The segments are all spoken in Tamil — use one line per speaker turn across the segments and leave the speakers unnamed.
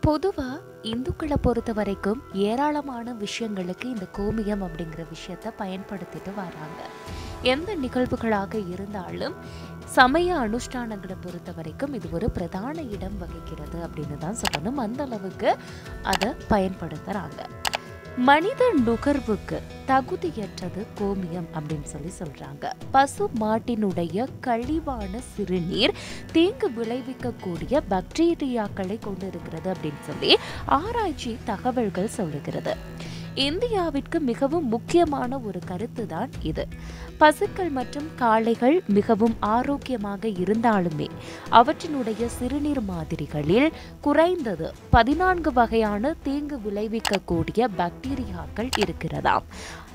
பொதுவா இந்துக்களை பொறுத்த வரைக்கும் ஏராளமான விஷயங்களுக்கு இந்த கோமியம் அப்படிங்கிற விஷயத்த பயன்படுத்திட்டு வராங்க எந்த நிகழ்வுகளாக இருந்தாலும் சமய அனுஷ்டானங்களை பொறுத்த வரைக்கும் இது ஒரு பிரதான இடம் வகிக்கிறது அப்படின்னு தான் சொல்லணும் அந்த அளவுக்கு அதை பயன்படுத்துறாங்க மனித நுகர்வுக்கு தகுதியற்றது கோமியம் அப்படின்னு சொல்லி சொல்றாங்க பசு மாட்டினுடைய கழிவான சிறுநீர் தீங்கு விளைவிக்கக்கூடிய பாக்டீரியாக்களை கொண்டிருக்கிறது அப்படின்னு சொல்லி ஆராய்ச்சி தகவல்கள் சொல்லுகிறது இந்தியாவிற்கு மிகவும் முக்கியமான ஒரு கருத்து தான் இது பசுக்கள் மற்றும் காளைகள் மிகவும் ஆரோக்கியமாக இருந்தாலுமே அவற்றினுடைய சிறுநீர் மாதிரிகளில் குறைந்தது பதினான்கு வகையான தீங்கு விளைவிக்கக்கூடிய பாக்டீரியாக்கள் இருக்கிறதாம்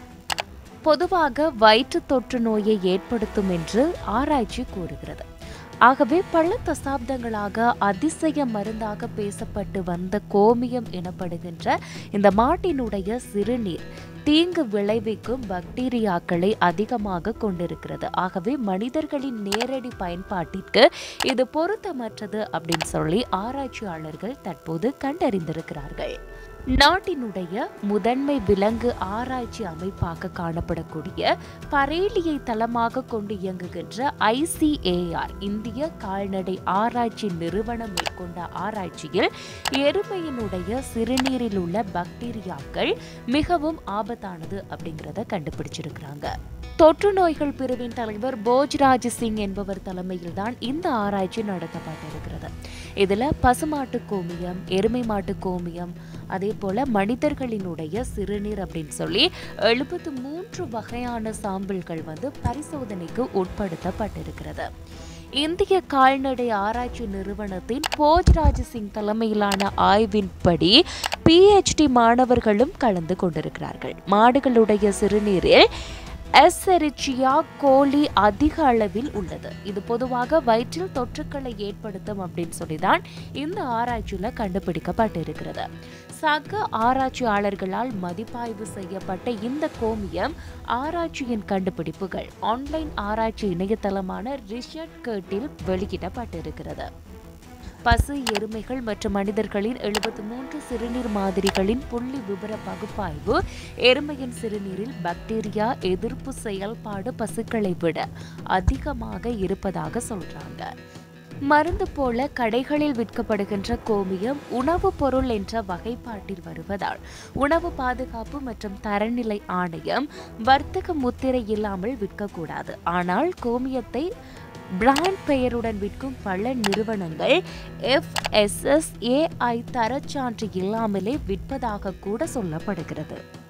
பொதுவாக வயிற்று தொற்று நோயை ஏற்படுத்தும் என்று ஆராய்ச்சி கூறுகிறது ஆகவே பல தசாப்தங்களாக அதிசய மருந்தாக பேசப்பட்டு வந்த கோமியம் எனப்படுகின்ற இந்த மாட்டினுடைய சிறுநீர் தீங்கு விளைவிக்கும் பாக்டீரியாக்களை அதிகமாக கொண்டிருக்கிறது ஆகவே மனிதர்களின் நேரடி பயன்பாட்டிற்கு இது பொருத்தமற்றது அப்படின்னு சொல்லி ஆராய்ச்சியாளர்கள் தற்போது கண்டறிந்திருக்கிறார்கள் நாட்டினுடைய முதன்மை விலங்கு ஆராய்ச்சி அமைப்பாக காணப்படக்கூடிய பரேலியை தளமாக கொண்டு இயங்குகின்ற ஐசிஏஆர் இந்திய கால்நடை ஆராய்ச்சி நிறுவனம் மேற்கொண்ட ஆராய்ச்சியில் எருமையினுடைய சிறுநீரில் உள்ள பாக்டீரியாக்கள் மிகவும் ஆபத்தானது அப்படிங்கிறத கண்டுபிடிச்சிருக்கிறாங்க தொற்று நோய்கள் பிரிவின் தலைவர் போஜ்ராஜ் சிங் என்பவர் தலைமையில் தான் இந்த ஆராய்ச்சி நடத்தப்பட்டிருக்கிறது இதுல பசுமாட்டு கோமியம் எருமை மாட்டு கோமியம் அதே போல மனிதர்களினுடைய சிறுநீர் அப்படின்னு சொல்லி எழுபத்து மூன்று வகையான சாம்பிள்கள் வந்து பரிசோதனைக்கு உட்படுத்தப்பட்டிருக்கிறது இந்திய கால்நடை ஆராய்ச்சி நிறுவனத்தின் போஜ்ராஜ் சிங் தலைமையிலான ஆய்வின்படி பிஹெச்டி மாணவர்களும் கலந்து கொண்டிருக்கிறார்கள் மாடுகளுடைய சிறுநீரில் எஸ்ஸெரிச்சியா கோலி அதிக அளவில் உள்ளது இது பொதுவாக வயிற்றில் தொற்றுக்களை ஏற்படுத்தும் அப்படின்னு சொல்லி தான் இந்த ஆராய்ச்சியில் கண்டுபிடிக்கப்பட்டிருக்கிறது சக ஆராய்ச்சியாளர்களால் மதிப்பாய்வு செய்யப்பட்ட இந்த கோமியம் ஆராய்ச்சியின் கண்டுபிடிப்புகள் ஆன்லைன் ஆராய்ச்சி இணையதளமான ரிஷட் கேட்டில் வெளியிடப்பட்டிருக்கிறது பசு எருமைகள் மற்றும் மனிதர்களின் எழுபத்து மூன்று சிறுநீர் மாதிரிகளின் புள்ளி விபர பகுப்பாய்வு எருமையின் சிறுநீரில் பாக்டீரியா எதிர்ப்பு செயல்பாடு பசுக்களை விட அதிகமாக இருப்பதாக சொல்றாங்க மருந்து போல கடைகளில் விற்கப்படுகின்ற கோமியம் உணவுப் பொருள் என்ற வகைப்பாட்டில் வருவதால் உணவு பாதுகாப்பு மற்றும் தரநிலை ஆணையம் வர்த்தக முத்திரை இல்லாமல் விற்கக்கூடாது ஆனால் கோமியத்தை பிராண்ட் பெயருடன் விற்கும் பல நிறுவனங்கள் எஃப்எஸ்எஸ்ஏஐ தரச்சான்று இல்லாமலே விற்பதாக கூட சொல்லப்படுகிறது